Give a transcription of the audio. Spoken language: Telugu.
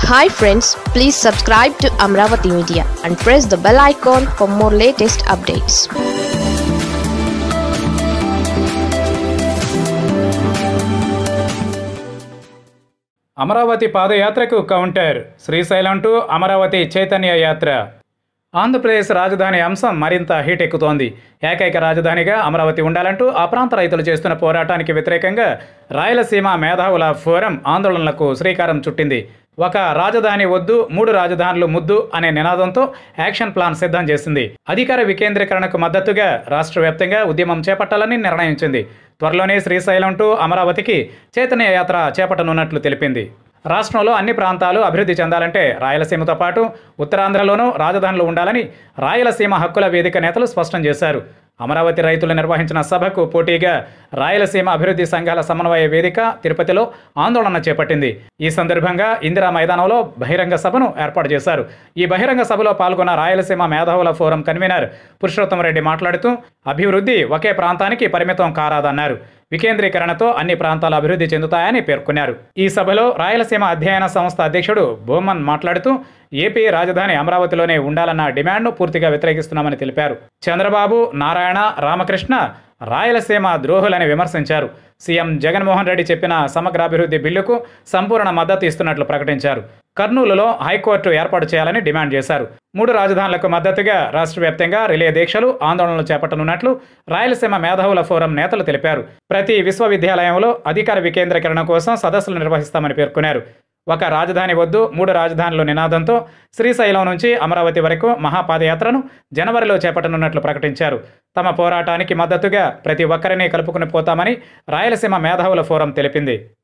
hi friends please subscribe to Amaravati media and press the bell icon for more latest updates Amaravati పాదయాత్రకు కౌంటర్ శ్రీశైలం టు అమరావతి చైతన్య యాత్ర ఆంధ్రప్రదేశ్ రాజధాని అంశం మరింత హీట్ ఎక్కుతోంది ఏకైక రాజధానిగా అమరావతి ఉండాలంటూ ఆ ప్రాంత రైతులు చేస్తున్న పోరాటానికి వ్యతిరేకంగా రాయలసీమ మేధావుల ఫోరం ఆందోళనలకు శ్రీకారం చుట్టింది ఒక రాజధాని వద్దు మూడు రాజధానులు ముద్దు అనే నినాదంతో యాక్షన్ ప్లాన్ సిద్ధం చేసింది అధికార వికేంద్రీకరణకు మద్దతుగా రాష్ట్ర వ్యాప్తంగా ఉద్యమం చేపట్టాలని నిర్ణయించింది త్వరలోనే శ్రీశైలం టు అమరావతికి చైతన్య యాత్ర చేపట్టనున్నట్లు తెలిపింది రాష్ట్రంలో అన్ని ప్రాంతాలు అభివృద్ధి చెందాలంటే రాయలసీమతో పాటు ఉత్తరాంధ్రలోనూ రాజధానులు ఉండాలని రాయలసీమ హక్కుల వేదిక నేతలు స్పష్టం చేశారు అమరావతి రైతులు నిర్వహించిన సభకు పోటీగా రాయలసీమ అభివృద్ధి సంఘాల సమన్వయ వేదిక తిరుపతిలో ఆందోళన చేపట్టింది ఈ సందర్భంగా ఇందిరా మైదానంలో బహిరంగ సభను ఏర్పాటు చేశారు ఈ బహిరంగ సభలో పాల్గొన్న రాయలసీమ మేధావుల ఫోరం కన్వీనర్ పురుషోత్తం రెడ్డి మాట్లాడుతూ అభివృద్ధి ఒకే ప్రాంతానికి పరిమితం కారాదన్నారు వికేంద్రీకరణతో అన్ని ప్రాంతాలు అభివృద్ధి చెందుతాయని పేర్కొన్నారు ఈ సభలో రాయలసీమ అధ్యయన సంస్థ అధ్యక్షుడు బోమన్ మాట్లాడుతూ ఏపీ రాజధాని అమరావతిలోనే ఉండాలన్న డిమాండ్ను పూర్తిగా వ్యతిరేకిస్తున్నామని తెలిపారు చంద్రబాబు నారాయణ రామకృష్ణ రాయలసీమ ద్రోహులని విమర్శించారు సీఎం జగన్మోహన్ రెడ్డి చెప్పిన సమగ్రాభివృద్ధి బిల్లుకు సంపూర్ణ మద్దతు ఇస్తున్నట్లు ప్రకటించారు కర్నూలులో హైకోర్టు ఏర్పాటు చేయాలని డిమాండ్ చేశారు మూడు రాజధానులకు మద్దతుగా రాష్ట్ర వ్యాప్తంగా రిలే దీక్షలు ఆందోళనలు చేపట్టనున్నట్లు రాయలసీమ మేధావుల ఫోరం నేతలు తెలిపారు ప్రతి విశ్వవిద్యాలయంలో అధికార వికేంద్రీకరణ కోసం సదస్సులు నిర్వహిస్తామని పేర్కొన్నారు ఒక రాజధాని వద్దు మూడు రాజధానులు నినాదంతో శ్రీశైలం నుంచి అమరావతి వరకు మహాపాదయాత్రను జనవరిలో చేపట్టనున్నట్లు ప్రకటించారు తమ పోరాటానికి మద్దతుగా ప్రతి ఒక్కరిని కలుపుకుని పోతామని రాయలసీమ మేధావుల ఫోరం తెలిపింది